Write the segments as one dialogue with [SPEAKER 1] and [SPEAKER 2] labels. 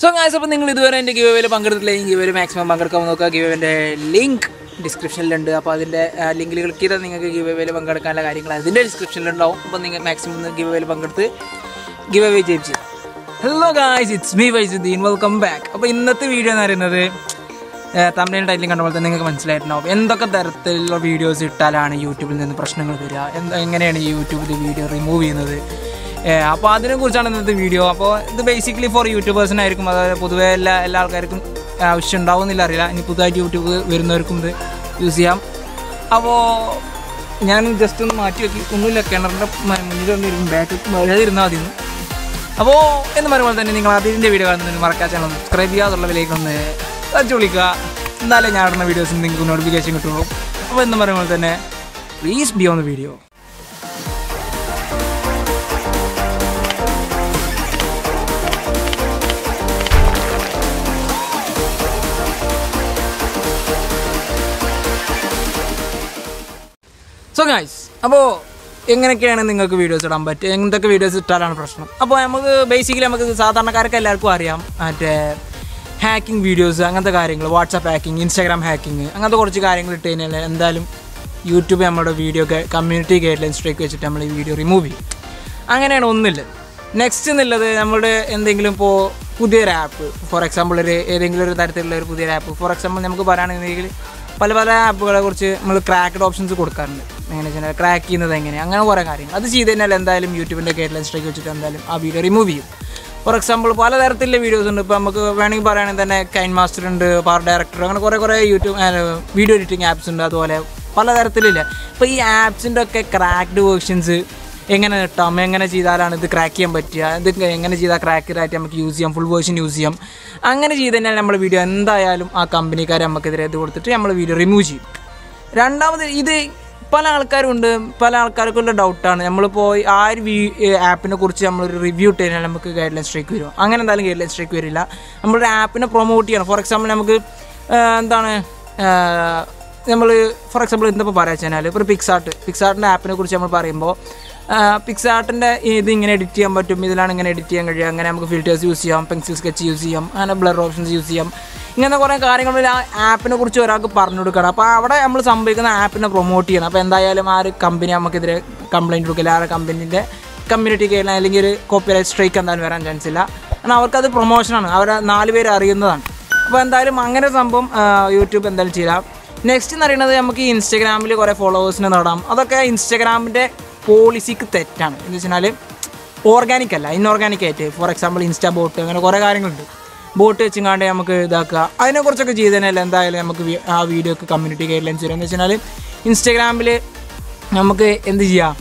[SPEAKER 1] So guys അപ്പോൾ നിങ്ങൾ ഇതുവരെ എൻ്റെ ഗിവേയിൽ പങ്കെടുത്തില്ലെങ്കിൽ ഗിവേയിൽ മാക്സിമം പങ്കെടുക്കാൻ നോക്കുക ഗിവേവിൻ്റെ ലിങ്ക് ഡിസ്ക്രിപ്ഷനിലുണ്ട് അപ്പോൾ അതിൻ്റെ ലിങ്കിൽ ക്ലിക്ക് ചെയ്താൽ നിങ്ങൾക്ക് ഗിവേയിൽ പങ്കെടുക്കാനുള്ള കാര്യങ്ങൾ അതിൻ്റെ ഡിസ്ക്രിപ്ഷനിലുണ്ടാവും അപ്പോൾ നിങ്ങൾ മാക്സിമം ഗിവേയിൽ പങ്കെടുത്ത് ഗിവേ ജയിച്ച് hello guys it's me Waisuddin welcome back അപ്പോൾ ഇന്നത്തെ വീഡിയോ എന്ന് പറയുന്നത് തമിഴിൽ ടൈറ്റിലും കണ്ടപ്പോൾ തന്നെ നിങ്ങൾക്ക് മനസ്സിലായിട്ടുണ്ടാവും എന്തൊക്കെ തരത്തിലുള്ള വീഡിയോസ് ഇട്ടാലാണ് യൂട്യൂബിൽ നിന്ന് പ്രശ്നങ്ങൾ വരിക എന്താ എങ്ങനെയാണ് ഈ യൂട്യൂബിൽ വീഡിയോ റിമൂവ് ചെയ്യുന്നത് അപ്പോൾ അതിനെക്കുറിച്ചാണ് ഇന്നത്തെ വീഡിയോ അപ്പോൾ ഇത് ബേസിക്കലി ഫോർ യൂട്യൂബേഴ്സിനായിരിക്കും അതായത് പൊതുവേ എല്ലാ എല്ലാ ആൾക്കാർക്കും ആവശ്യം ഉണ്ടാവുമെന്നില്ല അറിയില്ല ഇനി പുതുതായിട്ട് യൂട്യൂബ് വരുന്നവർക്കും ഇത് യൂസ് ചെയ്യാം അപ്പോൾ ഞാൻ ജസ്റ്റ് ഒന്ന് മാറ്റി വെക്കി ഒന്നുമില്ല കിണറിൻ്റെ മുന്നിൽ വന്നിരിക്കും ബാക്ക് വരാതിരുന്നാൽ മതി ഒന്ന്. അപ്പോൾ എന്ന് പറയുമ്പോൾ തന്നെ നിങ്ങൾ അതിൻ്റെ വീഡിയോ കാണുന്നതിന് മറക്കാൻ ചാനൽ സബ്സ്ക്രൈബ് ചെയ്യാതുള്ളവരിലേക്ക് ഒന്ന് തച്ചു വിളിക്കുക എന്നാലേ ഞാൻ ഇടുന്ന വീഡിയോസിന് നിങ്ങൾക്ക് നോട്ടിഫിക്കേഷൻ കിട്ടുള്ളൂ അപ്പോൾ എന്ന് പറയുമ്പോൾ തന്നെ please be on the video so guys അപ്പോൾ എങ്ങനെയൊക്കെയാണ് നിങ്ങൾക്ക് വീഡിയോസ് ഇടാൻ പറ്റുക എന്തൊക്കെ വീഡിയോസ് ഇട്ടാലാണ് പ്രശ്നം അപ്പോൾ നമുക്ക് ബേസിക്കലി നമുക്ക് സാധാരണക്കാർക്ക് എല്ലാവർക്കും അറിയാം മറ്റേ ഹാക്കിംഗ് വീഡിയോസ് അങ്ങനത്തെ കാര്യങ്ങൾ വാട്സാപ്പ് ഹാക്കിംഗ് ഇൻസ്റ്റാഗ്രാം ഹാക്കിംഗ് അങ്ങനത്തെ കുറച്ച് കാര്യങ്ങൾ ഇട്ട് കഴിഞ്ഞാൽ എന്തായാലും യൂട്യൂബ് നമ്മുടെ വീഡിയോ ഒക്കെ കമ്മ്യൂണിറ്റി ഗൈഡ് ലൈൻ സ്ട്രൈക്ക് വെച്ചിട്ട് നമ്മൾ ഈ വീഡിയോ റിമൂവ് ചെയ്യും അങ്ങനെയാണ് ഒന്നുമില്ല നെക്സ്റ്റ് എന്നുള്ളത് നമ്മുടെ എന്തെങ്കിലും ഇപ്പോൾ പുതിയൊരു ആപ്പ് ഫോർ എക്സാമ്പിൾ ഒരു ഏതെങ്കിലും ഒരു തരത്തിലുള്ള ഒരു പുതിയൊരു ആപ്പ് ഫോർ എക്സാമ്പിൾ നമുക്ക് പറയുകയാണെന്നുണ്ടെങ്കിൽ പല പല ആപ്പുകളെ കുറിച്ച് നമ്മൾ ക്രാക്ക്ഡ് ഓപ്ഷൻസ് കൊടുക്കാറുണ്ട് എങ്ങനെ വെച്ചാൽ ക്രാക്ക് ചെയ്യുന്നത് എങ്ങനെ അങ്ങനെ കുറേ കാര്യങ്ങൾ അത് ചെയ്ത് കഴിഞ്ഞാൽ എന്തായാലും യൂട്യൂബിൻ്റെ ഗൈഡ് ലൈൻ സ്ട്രൈക്ക് വെച്ചിട്ട് എന്തായാലും ആ വീഡിയോ റിമൂവ് ചെയ്യും ഫോർ എക്സാമ്പിൾ പലതരത്തിലുള്ള വീഡിയോസ് ഉണ്ട് ഇപ്പോൾ നമുക്ക് വേണമെങ്കിൽ പറയുകയാണെങ്കിൽ തന്നെ കൈൻ മാസ്റ്റർ ഉണ്ട് പാർ ഡയറക്ടർ അങ്ങനെ കുറേ കുറേ യൂട്യൂബ് വീഡിയോ എഡിറ്റിംഗ് ആപ്സ് ഉണ്ട് അതുപോലെ പലതരത്തിലില്ല ഇപ്പോൾ ഈ ആപ്സിൻ്റെ ഒക്കെ ക്രാക്ക്ഡ് വേർഷൻസ് എങ്ങനെ കിട്ടാം എങ്ങനെ ചെയ്താലാണ് ഇത് ക്രാക്ക് ചെയ്യാൻ പറ്റുക ഇത് എങ്ങനെ ചെയ്താൽ ക്രാക്കറായിട്ട് നമുക്ക് യൂസ് ചെയ്യാം ഫുൾ വേർഷൻ യൂസ് ചെയ്യാം അങ്ങനെ ചെയ്ത് കഴിഞ്ഞാൽ നമ്മൾ വീഡിയോ എന്തായാലും ആ കമ്പനിക്കാർ നമുക്കെതിരെ ഇത് കൊടുത്തിട്ട് നമ്മൾ വീഡിയോ റിമൂവ് ചെയ്യും രണ്ടാമത് ഇത് പല ആൾക്കാരുണ്ട് പല ആൾക്കാർക്കുള്ള ഡൗട്ടാണ് നമ്മളിപ്പോൾ ആ ഒരു വീ ആപ്പിനെ കുറിച്ച് നമ്മളൊരു റിവ്യൂ ഇട്ട് കഴിഞ്ഞാൽ നമുക്ക് ഗൈഡ് ലൈൻ സ്ട്രൈക്ക് വരും അങ്ങനെ എന്തായാലും ഗൈഡ് ലൈൻ സ്ട്രൈക്ക് വരില്ല നമ്മളൊരു ആപ്പിനെ പ്രൊമോട്ട് ചെയ്യണം ഫോർ എക്സാമ്പിൾ നമുക്ക് ആ, എന്താണ് നമ്മൾ ഫോർ എക്സാമ്പിൾ എന്തിപ്പോൾ പറയാ വെച്ചാൽ ഇപ്പോൾ പിക്സാർട്ട് പിക്സാർട്ടിൻ്റെ ആപ്പിനെ കുറിച്ച് നമ്മൾ പറയുമ്പോൾ പിക്സാർട്ടിൻ്റെ ഇത് ഇങ്ങനെ എഡിറ്റ് ചെയ്യാൻ പറ്റും ഇതിലാണ് ഇങ്ങനെ എഡിറ്റ് ചെയ്യാൻ കഴിയുക അങ്ങനെ നമുക്ക് ഫിൽറ്റേഴ്സ് യൂസ് ചെയ്യാം പെൻസിൽ സ്കെച്ച് യൂസ് ചെയ്യാം അങ്ങനെ ബ്ലർ ഓപ്ഷൻസ് യൂസ് ചെയ്യാം ഇങ്ങനത്തെ കുറേ കാര്യങ്ങളിൽ ആ ആപ്പിനെ കുറിച്ച് ഒരാൾക്ക് പറഞ്ഞു കൊടുക്കണം അപ്പോൾ അവിടെ നമ്മൾ സംഭവിക്കുന്ന ആപ്പിനെ പ്രൊമോട്ട് ചെയ്യണം അപ്പോൾ എന്തായാലും ആ ഒരു കമ്പനി നമുക്കെതിരെ കംപ്ലയിൻറ്റ് കൊടുക്കില്ല ആ ഒരു കമ്പനീൻ്റെ കമ്മ്യൂണിറ്റി കയറില്ല അല്ലെങ്കിൽ ഒരു കോപ്പിറൈറ്റ് സ്ട്രൈക്ക് എന്തായാലും വരാൻ ചാൻസ് ഇല്ല കാരണം അവർക്കത് പ്രൊമോഷനാണ് അവരെ നാല് പേര് അറിയുന്നതാണ് അപ്പോൾ എന്തായാലും അങ്ങനെ ഒരു സംഭവം ആ, യൂട്യൂബ് എന്തായാലും ചെയ്യാം നെക്സ്റ്റ് എന്ന് പറയുന്നത് നമുക്ക് ഈ ഇൻസ്റ്റാഗ്രാമിൽ കുറേ ഫോളോവേഴ്സിനെ നേടാം അതൊക്കെ ഇൻസ്റ്റാഗ്രാമിൻ്റെ പോളിസിക്ക് തെറ്റാണ് എന്ന് വെച്ചാൽ ഓർഗാനിക് അല്ല ഇൻഓർഗാനിക് ആയിട്ട് ഫോർ എക്സാമ്പിൾ ഇൻസ്റ്റാ ബോട്ട് അങ്ങനെ കുറേ കാര്യങ്ങളുണ്ട് ബോട്ട് വെച്ചിങ്ങാണ്ട് നമുക്ക് ഇതാക്കുക അതിനെക്കുറിച്ചൊക്കെ ചെയ്ത് കഴിഞ്ഞാൽ എന്തായാലും നമുക്ക് വി- ആ വീഡിയോക്ക് കമ്മ്യൂണിറ്റി ഗൈഡ് ലൈൻസ് വരും എന്ന് വെച്ചാൽ ഇൻസ്റ്റാഗ്രാമിൽ നമുക്ക് എന്ത് ചെയ്യാം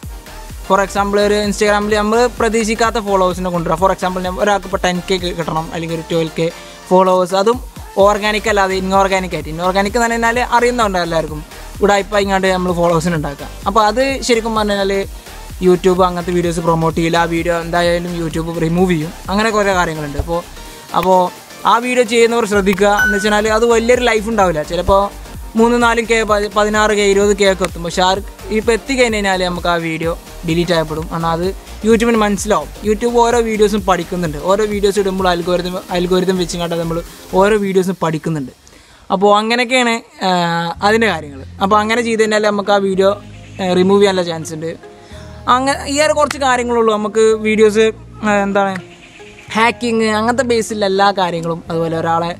[SPEAKER 1] ഫോർ എക്സാമ്പിൾ ഒരു ഇൻസ്റ്റാഗ്രാമിൽ നമ്മൾ പ്രതീക്ഷിക്കാത്ത ഫോളോവേഴ്സിനെ കൊണ്ടുവരാം ഫോർ എക്സാമ്പിൾ ഒരാൾക്ക് ഇപ്പോൾ ടെൻ കെ കിട്ടണം അല്ലെങ്കിൽ ഒരു ട്വൽവ് കെ ഫോളോവേഴ്സ് അതും ഓർഗാനിക് അല്ലാതെ ഇൻഓർഗാനിക് ആയിട്ട് ഇൻഓർഗാനിക് എന്ന് പറഞ്ഞാൽ അറിയുന്നുണ്ട് എല്ലാവർക്കും ഉടായ്പ ഇങ്ങാണ്ട് നമ്മൾ ഫോളോവേഴ്സിന് ഉണ്ടാക്കുക അപ്പോൾ അത് ശരിക്കും പറഞ്ഞാൽ യൂട്യൂബ് അങ്ങനത്തെ വീഡിയോസ് പ്രൊമോട്ട് ചെയ്യില്ല ആ വീഡിയോ എന്തായാലും യൂട്യൂബ് റിമൂവ് ചെയ്യും അങ്ങനെ കുറേ കാര്യങ്ങളുണ്ട് അപ്പോൾ അപ്പോൾ ആ വീഡിയോ ചെയ്യുന്നവർ ശ്രദ്ധിക്കുക എന്ന് വെച്ചാൽ അത് വലിയൊരു ലൈഫ് ഉണ്ടാവില്ല ചിലപ്പോൾ മൂന്ന് നാലും കെ പതി- പതിനാറ് കെ ഇരുപത് കെ ഒക്കെ എത്തും പക്ഷേ ആ ഇപ്പോൾ എത്തിക്കഴിഞ്ഞ് കഴിഞ്ഞാൽ നമുക്ക് ആ വീഡിയോ ഡിലീറ്റ് ആയപ്പെടും എന്നാൽ അത് യൂട്യൂബിന് മനസ്സിലാവും യൂട്യൂബ് ഓരോ വീഡിയോസും പഠിക്കുന്നുണ്ട് ഓരോ വീഡിയോസ് ഇടുമ്പോൾ അൽഗോരിതം അൽഗോരിതം വെച്ചിങ്ങാണ്ട് നമ്മൾ ഓരോ വീഡിയോസും പഠിക്കുന്നുണ്ട് അപ്പോൾ അങ്ങനെയൊക്കെയാണ് ആ, അതിൻ്റെ കാര്യങ്ങൾ അപ്പോൾ അങ്ങനെ ചെയ്ത് കഴിഞ്ഞാൽ നമുക്ക് ആ വീഡിയോ റിമൂവ് ചെയ്യാനുള്ള ചാൻസ് ഉണ്ട് അങ്ങനെ ഈ ഒരു കുറച്ച് കാര്യങ്ങളുള്ളൂ നമുക്ക് വീഡിയോസ് എന്താണ് ഹാക്കിങ് അങ്ങനത്തെ ബേസിലുള്ള എല്ലാ കാര്യങ്ങളും അതുപോലെ ഒരാളെ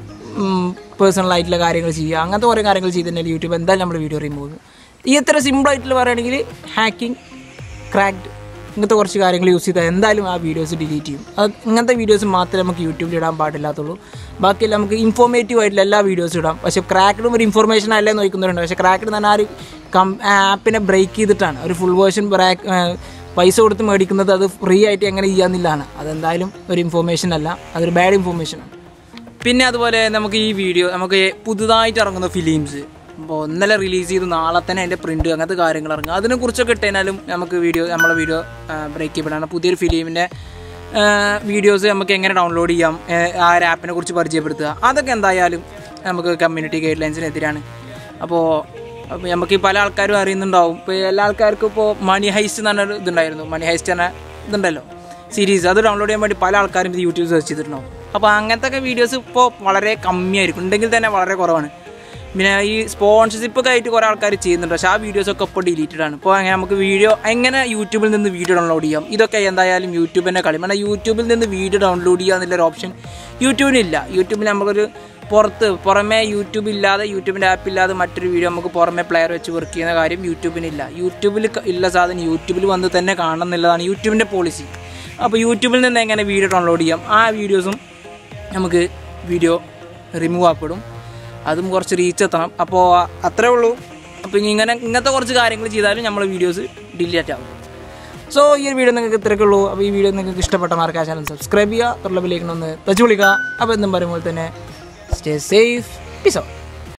[SPEAKER 1] പേഴ്സണൽ ആയിട്ടുള്ള കാര്യങ്ങൾ ചെയ്യുക അങ്ങനത്തെ കുറേ കാര്യങ്ങൾ ചെയ്ത് കഴിഞ്ഞാൽ യൂട്യൂബ് എന്തായാലും നമ്മൾ വീഡിയോ റിമൂവ് ചെയ്യും ഈ എത്ര സിമ്പിളായിട്ടുള്ള പറയുകയാണെങ്കിൽ ഹാക്കിംഗ് ക്രാക്ഡ് ഇങ്ങനത്തെ കുറച്ച് കാര്യങ്ങൾ യൂസ് ചെയ്താൽ എന്തായാലും ആ വീഡിയോസ് ഡിലീറ്റ് ചെയ്യും അത് ഇങ്ങനത്തെ വീഡിയോസ് മാത്രമേ നമുക്ക് യൂട്യൂബിൽ ഇടാൻ പാടില്ലാത്തുള്ളൂ ബാക്കിയെല്ലാം നമുക്ക് ഇൻഫോർമേറ്റീവ് ആയിട്ടുള്ള എല്ലാ വീഡിയോസും ഇടാം പക്ഷേ ക്രാക്ഡും ഒരു ഇൻഫർമേഷൻ അല്ലേ നോക്കുന്നവരുണ്ട് പക്ഷേ ക്രാക്ഡ് എന്ന് പറഞ്ഞാൽ ആ ഒരു കം ആപ്പിനെ ബ്രേക്ക് ചെയ്തിട്ടാണ് ഒരു ഫുൾ വേർഷൻ ബ്രേക്ക് പൈസ കൊടുത്ത് മേടിക്കുന്നത് അത് ഫ്രീ ആയിട്ട് എങ്ങനെ ചെയ്യാന്നില്ലാണ് അതെന്തായാലും ഒരു ഇൻഫോർമേഷൻ അല്ല അതൊരു ബാഡ് ഇൻഫോർമേഷനാണ് പിന്നെ അതുപോലെ നമുക്ക് ഈ വീഡിയോ നമുക്ക് പുതുതായിട്ട് ഇറങ്ങുന്ന ഫിലിംസ് ഇപ്പോൾ ഇന്നലെ റിലീസ് ചെയ്ത് നാളെ തന്നെ അതിൻ്റെ പ്രിൻറ്റ് അങ്ങനത്തെ കാര്യങ്ങൾ ഇറങ്ങും അതിനെക്കുറിച്ചൊക്കെ ഇട്ടുകഴിഞ്ഞാലും നമുക്ക് വീഡിയോ നമ്മളെ വീഡിയോ ബ്രേക്ക് ചെയ്യപ്പെടാണ് പുതിയൊരു ഫിലിമിൻ്റെ വീഡിയോസ് നമുക്ക് എങ്ങനെ ഡൗൺലോഡ് ചെയ്യാം ആ, ആ ഒരു ആപ്പിനെ കുറിച്ച് പരിചയപ്പെടുത്തുക അതൊക്കെ എന്തായാലും നമുക്ക് കമ്മ്യൂണിറ്റി ഗൈഡ് ലൈൻസിനെതിരാണ് അപ്പോൾ അപ്പോൾ നമുക്ക് ഈ പല ആൾക്കാരും അറിയുന്നുണ്ടാവും ഇപ്പോൾ എല്ലാ ആൾക്കാർക്കും ഇപ്പോൾ മണി ഹൈസ്റ്റ് എന്ന് പറഞ്ഞൊരു ഇതുണ്ടായിരുന്നു മണി ഹൈസ്റ്റ് എന്ന ഇതുണ്ടല്ലോ സീരീസ് അത് ഡൗൺലോഡ് ചെയ്യാൻ വേണ്ടി പല ആൾക്കാരും ഇത് യൂട്യൂബ് സെർച്ച് ചെയ്തിട്ടുണ്ടാവും അപ്പോൾ അങ്ങനത്തെ ഒക്കെ വീഡിയോസ് ഇപ്പോൾ വളരെ കമ്മിയായിരിക്കും ഉണ്ടെങ്കിൽ തന്നെ വളരെ കുറവാണ് പിന്നെ ഈ സ്പോൺസർഷിപ്പ് ഒക്കെ ആയിട്ട് കുറേ ആൾക്കാർ ചെയ്യുന്നുണ്ട് പക്ഷേ ആ വീഡിയോസൊക്കെ ഇപ്പോൾ ഡിലീറ്റഡ് ആണ് ഇപ്പോൾ അങ്ങനെ നമുക്ക് വീഡിയോ എങ്ങനെ യൂട്യൂബിൽ നിന്ന് വീഡിയോ ഡൗൺലോഡ് ചെയ്യാം ഇതൊക്കെ എന്തായാലും യൂട്യൂബിൻ്റെ കളി കാരണം യൂട്യൂബിൽ നിന്ന് വീഡിയോ ഡൗൺലോഡ് ചെയ്യുക എന്നുള്ളൊരു ഓപ്ഷൻ യൂട്യൂബിനില്ല യൂട്യൂബിൽ നമുക്കൊരു പുറത്ത് പുറമേ യൂട്യൂബ് ഇല്ലാതെ യൂട്യൂബിൻ്റെ ആപ്പ് ഇല്ലാതെ മറ്റൊരു വീഡിയോ നമുക്ക് പുറമേ പ്ലെയർ വെച്ച് വർക്ക് ചെയ്യുന്ന കാര്യം യൂട്യൂബിനില്ല യൂട്യൂബിൽ ക- ഉള്ള സാധനം യൂട്യൂബിൽ വന്ന് തന്നെ കാണണം എന്നുള്ളതാണ് യൂട്യൂബിൻ്റെ പോളിസി അപ്പോൾ യൂട്യൂബിൽ നിന്ന് എങ്ങനെ വീഡിയോ ഡൗൺലോഡ് ചെയ്യാം ആ വീഡിയോസും നമുക്ക് വീഡിയോ റിമൂവ് ആക്കപ്പെടും അതും കുറച്ച് റീച്ച് എത്തണം അപ്പോൾ അത്രേ ഉള്ളൂ അപ്പോൾ ഇനി ഇങ്ങനെ ഇങ്ങനത്തെ കുറച്ച് കാര്യങ്ങൾ ചെയ്താലും നമ്മൾ വീഡിയോസ് ഡിലീറ്റ് ആവും സോ ഈ ഒരു വീഡിയോ നിങ്ങൾക്ക് ഇത്രയൊക്കെ ഉള്ളൂ അപ്പോൾ ഈ വീഡിയോ നിങ്ങൾക്ക് ഇഷ്ടപ്പെട്ട മാർക്ക് ആ ചാനൽ സബ്സ്ക്രൈബ് ചെയ്യുക തൊഴിലബിലേക്ക് ഒന്ന് ടച്ച് വിളിക്കുക അപ്പോൾ എന്നും പറയുമ്പോൾ തന്നെ സ്റ്റേ സേഫ് പീസ് ഔട്ട്